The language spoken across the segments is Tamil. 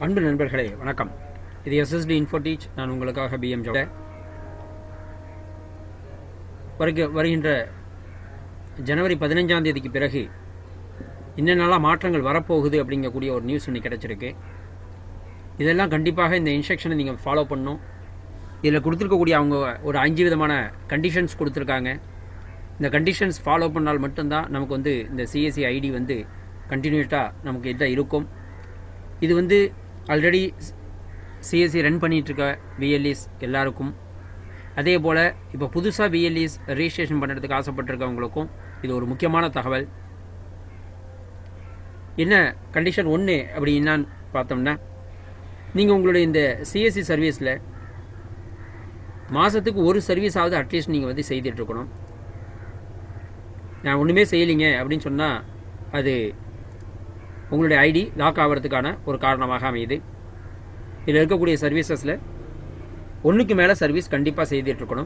அன்பு நண்பர்களே வணக்கம் இது எஸ்எஸ்டி இன்ஃபோடீச் நான் உங்களுக்காக பிஎம் ஜோட வருக வருகின்ற ஜனவரி பதினஞ்சாம் தேதிக்கு பிறகு என்னென்னலாம் மாற்றங்கள் வரப்போகுது அப்படிங்கக்கூடிய ஒரு நியூஸ் இன்னைக்கு கிடச்சிருக்கு இதெல்லாம் கண்டிப்பாக இந்த இன்ஸ்ட்ரக்ஷனை நீங்கள் ஃபாலோ பண்ணணும் இதில் கொடுத்துருக்கக்கூடிய அவங்க ஒரு அஞ்சு விதமான கண்டிஷன்ஸ் கொடுத்துருக்காங்க இந்த கண்டிஷன்ஸ் ஃபாலோ பண்ணால் மட்டும்தான் நமக்கு வந்து இந்த சிஎஸ்சி ஐடி வந்து கண்டினியூட்டாக நமக்கு இதாக இருக்கும் இது வந்து ஆல்ரெடி சிஎஸ்சி ரன் பண்ணிகிட்ருக்க விஎல்இஸ் எல்லாருக்கும் அதே போல் இப்போ புதுசாக விஎல்இஸ் ரெஜிஸ்ட்ரேஷன் பண்ணுறதுக்கு ஆசைப்பட்டிருக்கவங்களுக்கும் இது ஒரு முக்கியமான தகவல் என்ன கண்டிஷன் ஒன்று அப்படி என்னான்னு பார்த்தோம்னா நீங்கள் உங்களுடைய இந்த சிஎஸ்சி சர்வீஸில் மாதத்துக்கு ஒரு சர்வீஸாவது அட்லீஸ்ட் நீங்கள் வந்து செய்துட்ருக்கணும் நான் ஒன்றுமே செய்யலைங்க அப்படின்னு சொன்னால் அது உங்களுடைய ஐடி லாக் ஆகிறதுக்கான ஒரு காரணமாக அமையுது இதில் இருக்கக்கூடிய சர்வீசஸில் ஒன்றுக்கு மேலே சர்வீஸ் கண்டிப்பாக செய்துட்ருக்கணும்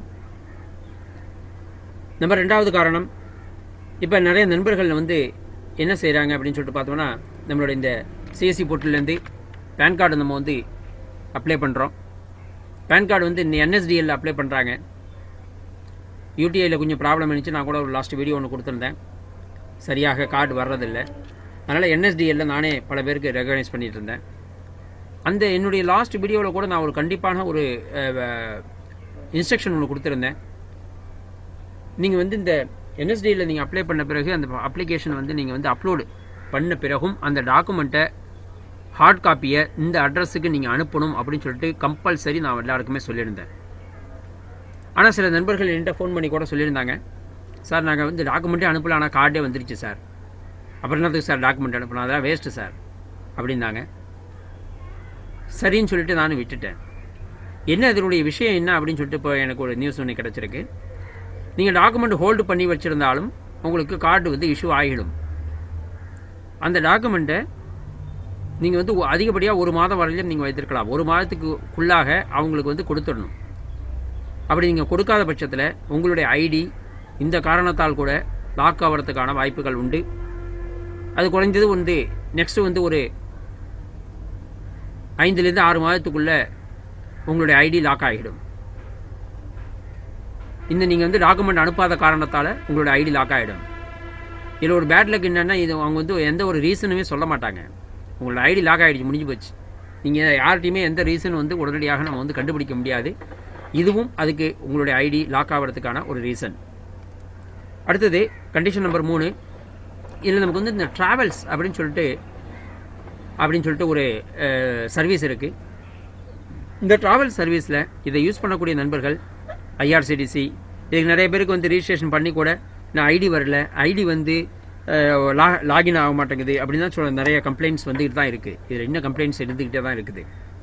நம்ம ரெண்டாவது காரணம் இப்போ நிறைய நண்பர்கள் வந்து என்ன செய்கிறாங்க அப்படின்னு சொல்லிட்டு பார்த்தோம்னா நம்மளோட இந்த சிஎஸ்சி போர்ட்டல்லேருந்து பேன் கார்டு நம்ம வந்து அப்ளை பண்ணுறோம் பேன் கார்டு வந்து இந்த என்எஸ்டிஎல் அப்ளை பண்ணுறாங்க யூடிஐயில் கொஞ்சம் ப்ராப்ளம் இருந்துச்சு நான் கூட ஒரு லாஸ்ட் வீடியோ ஒன்று கொடுத்துருந்தேன் சரியாக கார்டு வர்றதில்லை அதனால் என்எஸ்டிஎல்ல நானே பல பேருக்கு ரெகனைஸ் பண்ணிட்டு இருந்தேன் அந்த என்னுடைய லாஸ்ட் வீடியோவில் கூட நான் ஒரு கண்டிப்பான ஒரு இன்ஸ்ட்ரக்ஷன் ஒன்று கொடுத்துருந்தேன் நீங்கள் வந்து இந்த என்எஸ்டியில் நீங்கள் அப்ளை பண்ண பிறகு அந்த அப்ளிகேஷன் வந்து நீங்கள் வந்து அப்லோடு பண்ண பிறகும் அந்த டாக்குமெண்ட்டை ஹார்ட் காப்பியை இந்த அட்ரஸுக்கு நீங்கள் அனுப்பணும் அப்படின்னு சொல்லிட்டு கம்பல்சரி நான் எல்லாருக்குமே சொல்லியிருந்தேன் ஆனால் சில நண்பர்கள் என்கிட்ட ஃபோன் பண்ணி கூட சொல்லியிருந்தாங்க சார் நாங்கள் வந்து டாக்குமெண்ட்டே அனுப்பல ஆனால் கார்டே வந்துருச்சு சார் அப்புறம் என்னத்துக்கு சார் டாக்குமெண்ட் அனுப்பணும் அதெல்லாம் வேஸ்ட்டு சார் அப்படின்னாங்க சரின்னு சொல்லிட்டு நானும் விட்டுட்டேன் என்ன இதனுடைய விஷயம் என்ன அப்படின்னு சொல்லிட்டு இப்போ எனக்கு ஒரு நியூஸ் ஒன்று கிடச்சிருக்கு நீங்கள் டாக்குமெண்ட் ஹோல்டு பண்ணி வச்சுருந்தாலும் உங்களுக்கு கார்டு வந்து இஷ்யூ ஆகிடும் அந்த டாக்குமெண்ட்டை நீங்கள் வந்து அதிகப்படியாக ஒரு மாதம் வரையிலும் நீங்கள் வைத்திருக்கலாம் ஒரு மாதத்துக்குள்ளாக அவங்களுக்கு வந்து கொடுத்துடணும் அப்படி நீங்கள் கொடுக்காத பட்சத்தில் உங்களுடைய ஐடி இந்த காரணத்தால் கூட லாக் ஆகிறதுக்கான வாய்ப்புகள் உண்டு அது குறைந்தது வந்து நெக்ஸ்ட் வந்து ஒரு ஐந்துலேருந்து ஆறு மாதத்துக்குள்ள உங்களுடைய ஐடி லாக் ஆகிடும் இந்த நீங்கள் வந்து டாக்குமெண்ட் அனுப்பாத காரணத்தால் உங்களுடைய ஐடி லாக் ஆகிடும் இதில் ஒரு பேட் லக் என்னென்னா இது அவங்க வந்து எந்த ஒரு ரீசனுமே சொல்ல மாட்டாங்க உங்களோட ஐடி லாக் ஆகிடுச்சு முடிஞ்சு போச்சு நீங்கள் யார்கிட்டையுமே எந்த ரீசன் வந்து உடனடியாக நம்ம வந்து கண்டுபிடிக்க முடியாது இதுவும் அதுக்கு உங்களுடைய ஐடி லாக் ஆகிறதுக்கான ஒரு ரீசன் அடுத்தது கண்டிஷன் நம்பர் மூணு இதில் நமக்கு வந்து இந்த ட்ராவல்ஸ் அப்படின்னு சொல்லிட்டு அப்படின்னு சொல்லிட்டு ஒரு சர்வீஸ் இருக்குது இந்த ட்ராவல் சர்வீஸில் இதை யூஸ் பண்ணக்கூடிய நண்பர்கள் ஐஆர்சிடிசி இதுக்கு நிறைய பேருக்கு வந்து ரிஜிஸ்ட்ரேஷன் பண்ணி கூட நான் ஐடி வரல ஐடி வந்து லா லாகின் ஆக மாட்டேங்குது அப்படின்னு தான் சொல்ல நிறைய கம்ப்ளைண்ட்ஸ் வந்துக்கிட்டு தான் இருக்குது இதில் இன்னும் கம்ப்ளைண்ட்ஸ் இருந்துக்கிட்டே தான் இருக்குது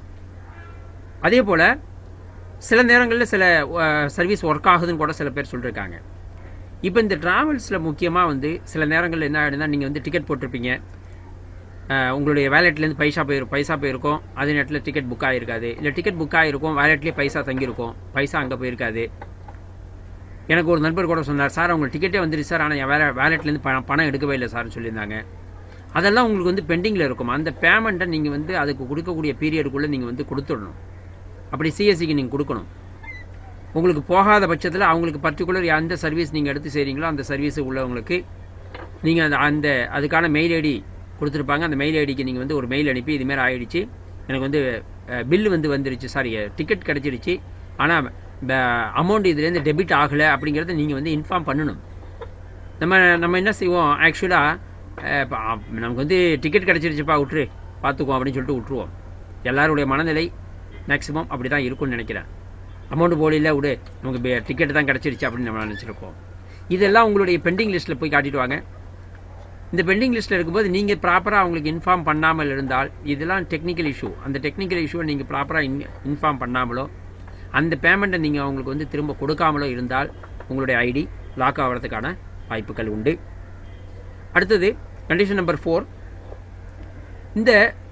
அதே போல் சில நேரங்களில் சில சர்வீஸ் ஒர்க் ஆகுதுன்னு கூட சில பேர் சொல்லியிருக்காங்க இப்போ இந்த ட்ராவல்ஸில் முக்கியமாக வந்து சில நேரங்களில் என்ன ஆகிடுனா நீங்கள் வந்து டிக்கெட் போட்டிருப்பீங்க உங்களுடைய வேலெட்லேருந்து பைசா போயிரு பைசா போயிருக்கும் அதே நேரத்தில் டிக்கெட் புக் ஆகிருக்காது இல்லை டிக்கெட் புக் ஆகிருக்கும் வேலெட்லேயே பைசா தங்கியிருக்கும் பைசா அங்கே போயிருக்காது எனக்கு ஒரு நண்பர் கூட சொன்னார் சார் உங்களுக்கு டிக்கெட்டே வந்துருச்சு சார் ஆனால் என் வேலை வேலெட்லேருந்து பணம் பணம் எடுக்கவே இல்லை சார்னு சொல்லியிருந்தாங்க அதெல்லாம் உங்களுக்கு வந்து பெண்டிங்கில் இருக்கும் அந்த பேமெண்ட்டை நீங்கள் வந்து அதுக்கு கொடுக்கக்கூடிய பீரியடுக்குள்ளே நீங்கள் வந்து கொடுத்துடணும் அப்படி சிஎஸ்சிக்கு நீங்கள் கொடுக்கணும் உங்களுக்கு போகாத பட்சத்தில் அவங்களுக்கு பர்டிகுலர் எந்த சர்வீஸ் நீங்கள் எடுத்து செய்கிறீங்களோ அந்த சர்வீஸ் உள்ளவங்களுக்கு நீங்கள் அந்த அந்த அதுக்கான மெயில் ஐடி கொடுத்துருப்பாங்க அந்த மெயில் ஐடிக்கு நீங்கள் வந்து ஒரு மெயில் அனுப்பி இதுமாரி ஆகிடுச்சு எனக்கு வந்து பில்லு வந்து வந்துருச்சு சாரி டிக்கெட் கிடச்சிருச்சு ஆனால் அமௌண்ட் இதுலேருந்து டெபிட் ஆகலை அப்படிங்கிறத நீங்கள் வந்து இன்ஃபார்ம் பண்ணணும் நம்ம நம்ம என்ன செய்வோம் ஆக்சுவலாக நமக்கு வந்து டிக்கெட் கிடச்சிருச்சுப்பா விட்ரு பார்த்துக்குவோம் அப்படின்னு சொல்லிட்டு விட்ருவோம் எல்லாருடைய மனநிலை மேக்ஸிமம் அப்படி தான் இருக்கும்னு நினைக்கிறேன் அமௌண்ட் போலியில் விடு நமக்கு டிக்கெட் தான் கிடச்சிருச்சு அப்படின்னு நம்ம நினச்சிருப்போம் இதெல்லாம் உங்களுடைய பெண்டிங் லிஸ்ட்டில் போய் காட்டிட்டு வாங்க இந்த பெண்டிங் லிஸ்ட்டில் இருக்கும்போது நீங்கள் ப்ராப்பராக அவங்களுக்கு இன்ஃபார்ம் பண்ணாமல் இருந்தால் இதெல்லாம் டெக்னிக்கல் இஷ்யூ அந்த டெக்னிக்கல் இஷ்யூவை நீங்கள் ப்ராப்பராக இன் இன்ஃபார்ம் பண்ணாமலோ அந்த பேமெண்ட்டை நீங்கள் அவங்களுக்கு வந்து திரும்ப கொடுக்காமலோ இருந்தால் உங்களுடைய ஐடி லாக் ஆகிறதுக்கான வாய்ப்புகள் உண்டு அடுத்தது கண்டிஷன் நம்பர் ஃபோர் இந்த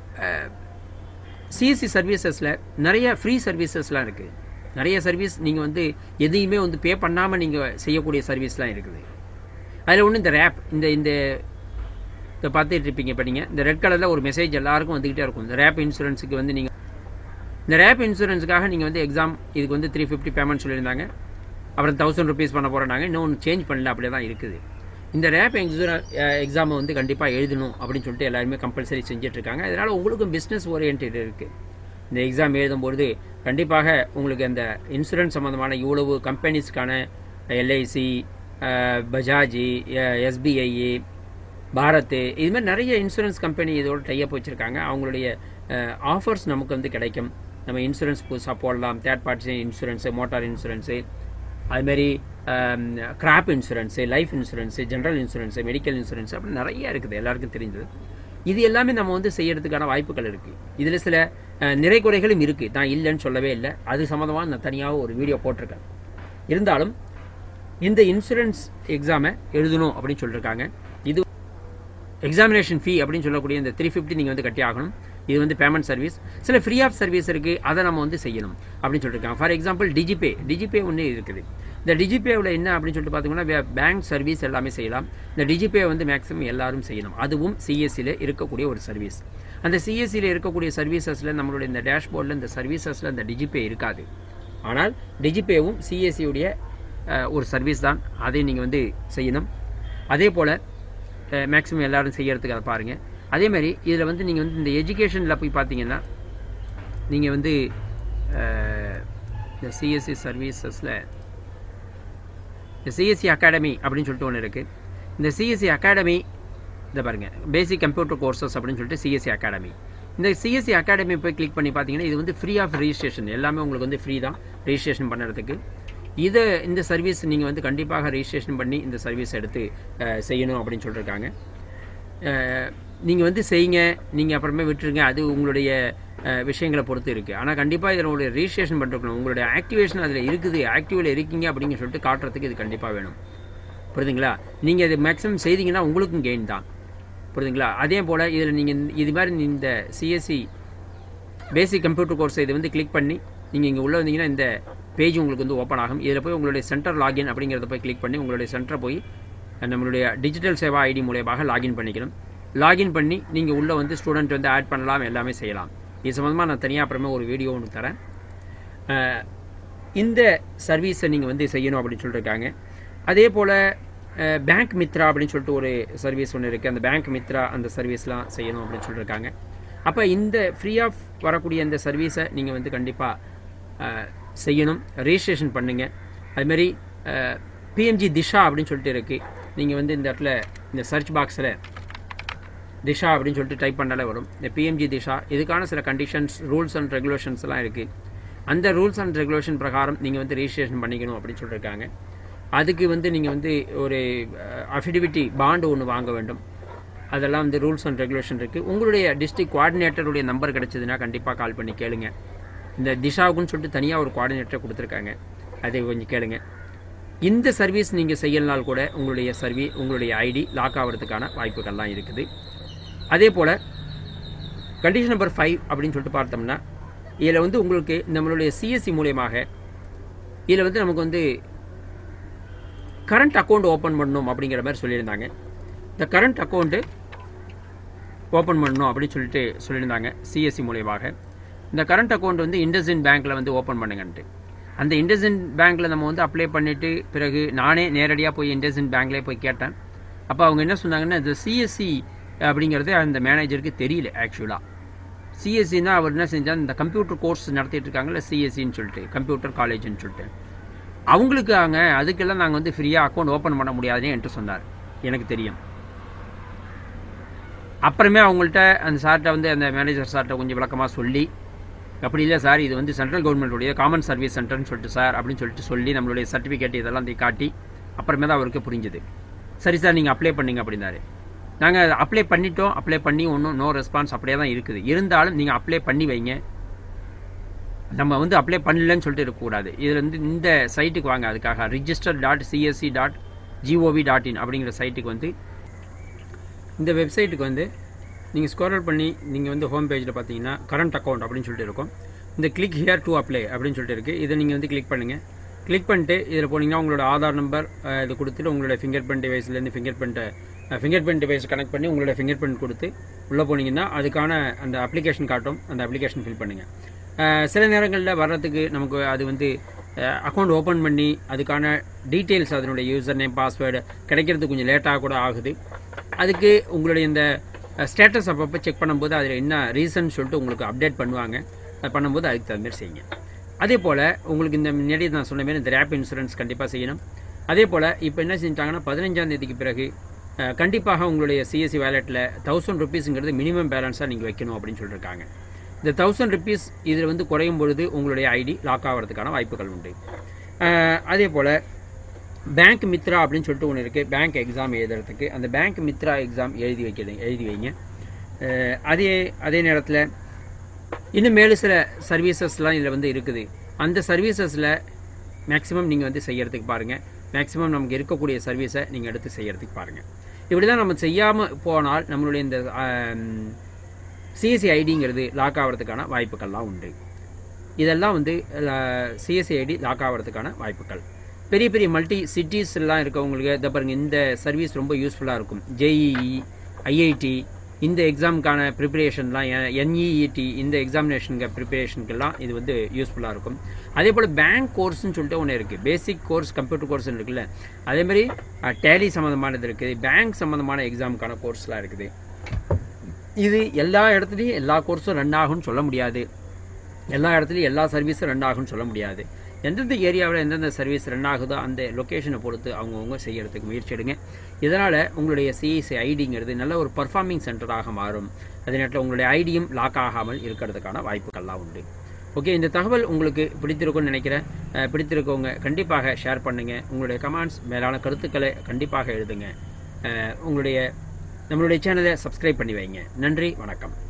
சிஎஸ்சி சர்வீசஸில் நிறைய ஃப்ரீ சர்வீசஸ்லாம் இருக்குது நிறைய சர்வீஸ் நீங்கள் வந்து எதையுமே வந்து பே பண்ணாமல் நீங்கள் செய்யக்கூடிய சர்வீஸ்லாம் இருக்குது அதில் ஒன்று இந்த ரேப் இந்த இந்த இதை பார்த்துட்டு இருப்பீங்க இப்போ நீங்கள் இந்த ரெட் கலரில் ஒரு மெசேஜ் எல்லாருக்கும் வந்துக்கிட்டே இருக்கும் இந்த ரேப் இன்சூரன்ஸுக்கு வந்து நீங்கள் இந்த ரேப் இன்சூரன்ஸுக்காக நீங்கள் வந்து எக்ஸாம் இதுக்கு வந்து த்ரீ ஃபிஃப்டி பேமெண்ட் சொல்லியிருந்தாங்க அப்புறம் தௌசண்ட் ருபீஸ் பண்ண போகிறோம் இன்னும் சேஞ்ச் பண்ணல அப்படியே தான் இருக்குது இந்த ரேப் எக்ஸூரன் எக்ஸாமை வந்து கண்டிப்பாக எழுதணும் அப்படின்னு சொல்லிட்டு எல்லாருமே கம்பல்சரி செஞ்சிட்ருக்காங்க அதனால் உங்களுக்கும் பிஸ்னஸ் ஓரியன்ட் இருக்குது இந்த எக்ஸாம் எழுதும்பொழுது கண்டிப்பாக உங்களுக்கு அந்த இன்சூரன்ஸ் சம்மந்தமான இவ்வளவு கம்பெனிஸ்க்கான எல்ஐசி பஜாஜ் எஸ்பிஐ பாரத் இது மாதிரி நிறைய இன்சூரன்ஸ் கம்பெனி இதோட டைப் வச்சுருக்காங்க அவங்களுடைய ஆஃபர்ஸ் நமக்கு வந்து கிடைக்கும் நம்ம இன்சூரன்ஸ் புதுசாக போடலாம் third party insurance motor insurance அதுமாரி crop insurance life insurance general insurance medical insurance அப்படி நிறைய இருக்குது எல்லாருக்கும் தெரிஞ்சது இது எல்லாமே நம்ம வந்து செய்யறதுக்கான வாய்ப்புகள் இருக்குது இதில் சில நிறை குறைகளும் இருக்குது நான் இல்லைன்னு சொல்லவே இல்லை அது சம்மந்தமாக நான் தனியாக ஒரு வீடியோ போட்டிருக்கேன் இருந்தாலும் இந்த இன்சூரன்ஸ் எக்ஸாமை எழுதணும் அப்படின்னு சொல்லியிருக்காங்க இது எக்ஸாமினேஷன் ஃபீ அப்படின்னு சொல்லக்கூடிய இந்த த்ரீ ஃபிஃப்டி நீங்கள் வந்து கட்டி ஆகணும் இது வந்து பேமெண்ட் சர்வீஸ் சில ஃப்ரீ ஆஃப் சர்வீஸ் இருக்குது அதை நம்ம வந்து செய்யணும் அப்படின்னு சொல்லியிருக்காங்க ஃபார் எக்ஸாம்பிள் டிஜிபே டிஜிபே ஒன்று இருக்குது இந்த டிஜிபேவில் என்ன அப்படின்னு சொல்லிட்டு பார்த்தீங்கன்னா பேங்க் சர்வீஸ் எல்லாமே செய்யலாம் இந்த டிஜிபே வந்து மேக்ஸிமம் எல்லாரும் செய்யணும் அதுவும் சிஎஸ்சியில் இருக்கக்கூடிய ஒரு சர்வீஸ் அந்த சிஎஸ்சியில் இருக்கக்கூடிய சர்வீசஸில் நம்மளுடைய இந்த டேஷ்போர்டில் இந்த சர்வீசஸில் இந்த டிஜிபே இருக்காது ஆனால் டிஜிபேவும் சிஎஸ்சியுடைய ஒரு சர்வீஸ் தான் அதை நீங்கள் வந்து செய்யணும் அதே போல் மேக்ஸிமம் எல்லோரும் செய்யறதுக்கு அதை பாருங்கள் அதே மாதிரி இதில் வந்து நீங்கள் வந்து இந்த எஜுகேஷனில் போய் பார்த்தீங்கன்னா நீங்கள் வந்து இந்த சிஎஸ்சி சர்வீசஸில் இந்த சிஎஸ்சி அகாடமி அப்படின்னு சொல்லிட்டு ஒன்று இருக்குது இந்த சிஎஸ்சி அகாடமி இதை பாருங்கள் பேசிக் கம்ப்யூட்டர் கோர்சஸ் அப்படின்னு சொல்லிட்டு சிஎஸ்சி அகாடமி இந்த சிஎஸ்சி அகாடமி போய் கிளிக் பண்ணி பார்த்தீங்கன்னா இது வந்து ஃப்ரீ ஆஃப் ரிஜிஸ்ட்ரேஷன் எல்லாமே உங்களுக்கு வந்து ஃப்ரீ தான் ரெஜிஸ்ட்ரேஷன் பண்ணுறதுக்கு இதை இந்த சர்வீஸ் நீங்கள் வந்து கண்டிப்பாக ரெஜிஸ்ட்ரேஷன் பண்ணி இந்த சர்வீஸ் எடுத்து செய்யணும் அப்படின்னு சொல்லியிருக்காங்க நீங்கள் வந்து செய்யுங்க நீங்கள் அப்புறமே விட்டுருங்க அது உங்களுடைய விஷயங்களை பொறுத்து இருக்குது ஆனால் கண்டிப்பாக இதில் உங்களுடைய ரிஜிஸ்ட்ரேஷன் பண்ணிருக்கணும் உங்களுடைய ஆக்டிவேஷன் அதில் இருக்குது ஆக்டிவில் இருக்கீங்க அப்படின்னு சொல்லிட்டு காட்டுறதுக்கு இது கண்டிப்பாக வேணும் புரியுதுங்களா நீங்கள் இது மேக்ஸிமம் செய்தீங்கன்னா உங்களுக்கும் கெயின் தான் புரியுதுங்களா அதே போல் இதில் நீங்கள் இது மாதிரி இந்த சிஎஸ்சி பேசிக் கம்ப்யூட்டர் கோர்ஸ் இதை வந்து கிளிக் பண்ணி நீங்கள் இங்கே உள்ளே வந்தீங்கன்னா இந்த பேஜ் உங்களுக்கு வந்து ஓப்பன் ஆகும் இதில் போய் உங்களுடைய சென்டர் லாகின் அப்படிங்கிறத போய் கிளிக் பண்ணி உங்களுடைய சென்டரை போய் நம்மளுடைய டிஜிட்டல் சேவா ஐடி மூலியமாக லாகின் பண்ணிக்கணும் லாகின் பண்ணி நீங்கள் உள்ளே வந்து ஸ்டூடெண்ட் வந்து ஆட் பண்ணலாம் எல்லாமே செய்யலாம் இது சம்மந்தமாக நான் தனியாக அப்புறமே ஒரு வீடியோ ஒன்று தரேன் இந்த சர்வீஸை நீங்கள் வந்து செய்யணும் அப்படின்னு சொல்லியிருக்காங்க அதே போல் பேங்க் மித்ரா அப்படின்னு சொல்லிட்டு ஒரு சர்வீஸ் ஒன்று இருக்குது அந்த பேங்க் மித்ரா அந்த சர்வீஸ்லாம் செய்யணும் அப்படின்னு சொல்லியிருக்காங்க அப்போ இந்த ஃப்ரீ ஆஃப் வரக்கூடிய இந்த சர்வீஸை நீங்கள் வந்து கண்டிப்பாக செய்யணும் ரெஜிஸ்ட்ரேஷன் பண்ணுங்கள் அதுமாரி பிஎம்ஜி திஷா அப்படின்னு சொல்லிட்டு இருக்குது நீங்கள் வந்து இந்த இடத்துல இந்த சர்ச் பாக்ஸில் திஷா அப்படின்னு சொல்லிட்டு டைப் பண்ணாலே வரும் இந்த பிஎம்ஜி திஷா இதுக்கான சில கண்டிஷன்ஸ் ரூல்ஸ் அண்ட் ரெகுலேஷன்ஸ்லாம் இருக்குது அந்த ரூல்ஸ் அண்ட் ரெகுலேஷன் பிரகாரம் நீங்கள் வந்து ரெஜிஸ்ட்ரேஷன் பண்ணிக்கணும் அப்படின்னு சொல்லியிருக்காங்க அதுக்கு வந்து நீங்கள் வந்து ஒரு அஃபிடவிட்டி பாண்டு ஒன்று வாங்க வேண்டும் அதெல்லாம் வந்து ரூல்ஸ் அண்ட் ரெகுலேஷன் இருக்குது உங்களுடைய டிஸ்ட்ரிக்ட் கோஆர்டினேட்டருடைய நம்பர் கிடச்சதுன்னா கண்டிப்பாக கால் பண்ணி கேளுங்க இந்த திஷாவுக்குன்னு சொல்லிட்டு தனியாக ஒரு கோஆர்டினேட்டரை கொடுத்துருக்காங்க அதை கொஞ்சம் கேளுங்க இந்த சர்வீஸ் நீங்கள் செய்யலனால் கூட உங்களுடைய சர்வீ உங்களுடைய ஐடி லாக் ஆகிறதுக்கான வாய்ப்புகள்லாம் இருக்குது அதே போல் கண்டிஷன் நம்பர் ஃபைவ் அப்படின்னு சொல்லிட்டு பார்த்தோம்னா இதில் வந்து உங்களுக்கு நம்மளுடைய சிஎஸ்சி மூலியமாக இதில் வந்து நமக்கு வந்து கரண்ட் அக்கௌண்ட் ஓப்பன் பண்ணணும் அப்படிங்கிற மாதிரி சொல்லியிருந்தாங்க இந்த கரண்ட் அக்கௌண்ட்டு ஓப்பன் பண்ணணும் அப்படின்னு சொல்லிட்டு சொல்லியிருந்தாங்க சிஎஸ்சி மூலியமாக இந்த கரண்ட் அக்கௌண்ட் வந்து இண்டஸ்இன் பேங்க்கில் வந்து ஓப்பன் பண்ணுங்கன்ட்டு அந்த இண்டஸ்இன் பேங்க்கில் நம்ம வந்து அப்ளை பண்ணிவிட்டு பிறகு நானே நேரடியாக போய் இண்டஸ்இன் பேங்க்லேயே போய் கேட்டேன் அப்போ அவங்க என்ன சொன்னாங்கன்னா இந்த சிஎஸ்சி அப்படிங்கிறது அந்த மேனேஜருக்கு தெரியல ஆக்சுவலாக சிஎஸ்சின்னா அவர் என்ன செஞ்சால் இந்த கம்ப்யூட்டர் கோர்ஸ் நடத்திட்டு இருக்காங்கல்ல சிஎஸ்சின்னு சொல்லிட்டு கம்ப்யூட்டர் காலேஜ்னு சொல்லிட்டு அவங்களுக்கு அங்க அதுக்கெல்லாம் நாங்கள் வந்து ஃப்ரீயாக அக்கௌண்ட் ஓப்பன் பண்ண முடியாதுன்னு என்கிட்ட சொன்னார் எனக்கு தெரியும் அப்புறமே அவங்கள்ட்ட அந்த சார்கிட்ட வந்து அந்த மேனேஜர் சார்கிட்ட கொஞ்சம் விளக்கமாக சொல்லி அப்படி இல்லை சார் இது வந்து சென்ட்ரல் கவர்மெண்ட்டுடைய காமன் சர்வீஸ் சென்டர்னு சொல்லிட்டு சார் அப்படின்னு சொல்லிட்டு சொல்லி நம்மளுடைய சர்டிஃபிகேட் இதெல்லாம் காட்டி அப்புறமே தான் அவருக்கு புரிஞ்சுது சரி சார் நீங்கள் அப்ளை பண்ணீங்க அப்படின்னாரு நாங்கள் அப்ளை பண்ணிட்டோம் அப்ளை பண்ணி ஒன்றும் நோ ரெஸ்பான்ஸ் அப்படியே தான் இருக்குது இருந்தாலும் நீங்கள் அப்ளை பண்ணி வைங்க நம்ம வந்து அப்ளை பண்ணலன்னு சொல்லிட்டு இருக்கக்கூடாது இதில் வந்து இந்த சைட்டுக்கு வாங்க அதுக்காக register dot CSC dot GOV dot in அப்படிங்கிற சைட்டுக்கு வந்து இந்த வெப்சைட்டுக்கு வந்து நீங்கள் ஸ்கோரல் பண்ணி நீங்கள் வந்து ஹோம் பேஜில் பார்த்தீங்கன்னா கரண்ட் அக்கௌண்ட் அப்படின்னு சொல்லிட்டு இருக்கும் இந்த கிளிக் ஹியர் டு அப்ளை அப்படின்னு சொல்லிட்டு இருக்குது இதை நீங்கள் வந்து கிளிக் பண்ணுங்கள் கிளிக் பண்ணிட்டு இதில் போனீங்கன்னா உங்களோட ஆதார் நம்பர் இது கொடுத்துட்டு உங்களோட ஃபிங்கர் பிரிண்ட் டிவைஸ்லேருந்து ஃபிங்கர் பிரிண்ட்டை ஃபிங்கர் பிரிண்ட் டிவைஸ் கனெக்ட் பண்ணி உங்களோட ஃபிங்கர் பிரிண்ட் கொடுத்து உள்ளே போனீங்கன்னா அதுக்கான அந்த அப்ளிகேஷன் காட்டும் அந்த அப்ளிகேஷன் ஃபில் பண்ணுங்கள் சில நேரங்களில் வர்றதுக்கு நமக்கு அது வந்து அக்கௌண்ட் ஓப்பன் பண்ணி அதுக்கான டீட்டெயில்ஸ் அதனுடைய யூசர் நேம் பாஸ்வேர்டு கிடைக்கிறது கொஞ்சம் லேட்டாக கூட ஆகுது அதுக்கு உங்களுடைய இந்த ஸ்டேட்டஸ் அப்பப்போ செக் பண்ணும்போது அதில் என்ன ரீசன் சொல்லிட்டு உங்களுக்கு அப்டேட் பண்ணுவாங்க அது பண்ணும்போது அதுக்கு தகுந்த மாதிரி செய்யுங்க அதே போல் உங்களுக்கு இந்த முன்னாடி நான் சொன்ன மாதிரி இந்த ரேப் இன்சூரன்ஸ் கண்டிப்பாக செய்யணும் அதே போல் இப்போ என்ன செஞ்சிட்டாங்கன்னா பதினஞ்சாம் தேதிக்கு பிறகு அஹ், கண்டிப்பாக உங்களுடைய சிஎஸ்சி வேலெட்டில் தௌசண்ட் ருபீஸுங்கிறது மினிமம் பேலன்ஸாக நீங்கள் வைக்கணும் அப்படின்னு சொல்லியிருக்காங்க இந்த தௌசண்ட் ருபீஸ் இதில் வந்து குறையும் பொழுது உங்களுடைய ஐடி லாக் ஆகிறதுக்கான வாய்ப்புகள் உண்டு அஹ், அதே போல் பேங்க் மித்ரா அப்படின்னு சொல்லிட்டு ஒன்று இருக்குது பேங்க் எக்ஸாம் எழுதுறதுக்கு அந்த பேங்க் மித்ரா எக்ஸாம் எழுதி வைக்கிறது எழுதி வைங்க அஹ், அதே அதே நேரத்தில் இன்னும் மேலும் சில சர்வீசஸ்லாம் இதில் வந்து இருக்குது அந்த சர்வீசஸில் மேக்ஸிமம் நீங்கள் வந்து செய்யறதுக்கு பாருங்கள் மேக்ஸிமம் நமக்கு இருக்கக்கூடிய சர்வீஸை நீங்கள் எடுத்து செய்யறதுக்கு பாருங்கள் இப்படி தான் நம்ம செய்யாமல் போனால் நம்மளுடைய இந்த சிஎஸ்சி ஐடிங்கிறது லாக் ஆகிறதுக்கான வாய்ப்புகள்லாம் உண்டு இதெல்லாம் வந்து சிஎஸ்சி ஐடி லாக் ஆகிறதுக்கான வாய்ப்புகள் பெரிய பெரிய மல்டி சிட்டிஸ்லாம் இருக்கவங்களுக்கு இதை பாருங்க இந்த சர்வீஸ் ரொம்ப யூஸ்ஃபுல்லாக இருக்கும் ஜேஇஇ ஐஐடி இந்த எக்ஸாமுக்கான ப்ரிப்பரேஷன்லாம் என்இஇடி இந்த எக்ஸாமினேஷனுக்கு ப்ரிப்பரேஷனுக்கெல்லாம் இது வந்து யூஸ்ஃபுல்லாக இருக்கும் அதே போல் பேங்க் கோர்ஸ்னு சொல்லிட்டு ஒன்று இருக்குது பேசிக் கோர்ஸ் கம்ப்யூட்டர் கோர்ஸ்னு இருக்குல்ல அதே மாதிரி டேலி சம்மந்தமானது இருக்குது பேங்க் சம்மந்தமான எக்ஸாமுக்கான கோர்ஸ்லாம் இருக்குது இது எல்லா இடத்துலையும் எல்லா கோர்ஸும் ரன் ஆகும்னு சொல்ல முடியாது எல்லா இடத்துலையும் எல்லா சர்வீஸும் ரன் ஆகும்னு சொல்ல முடியாது எந்தெந்த ஏரியாவில் எந்தெந்த சர்வீஸ் ரன் ஆகுதோ அந்த லொக்கேஷனை பொறுத்து அவங்கவுங்க செய்யறதுக்கு முயற்சி எடுங்க இதனால் உங்களுடைய சிஎஸ்சி ஐடிங்கிறது நல்ல ஒரு பர்ஃபார்மிங் சென்டராக மாறும் அதே நேரத்தில் உங்களுடைய ஐடியும் லாக் ஆகாமல் இருக்கிறதுக்கான வாய்ப்புகள்லாம் உண்டு ஓகே இந்த தகவல் உங்களுக்கு பிடித்திருக்கும்னு நினைக்கிறேன் அஹ், பிடித்திருக்கவங்க கண்டிப்பாக ஷேர் பண்ணுங்கள் உங்களுடைய கமெண்ட்ஸ் மேலான கருத்துக்களை கண்டிப்பாக எழுதுங்க அஹ், உங்களுடைய நம்மளுடைய சேனலை சப்ஸ்கிரைப் பண்ணி வைங்க நன்றி வணக்கம்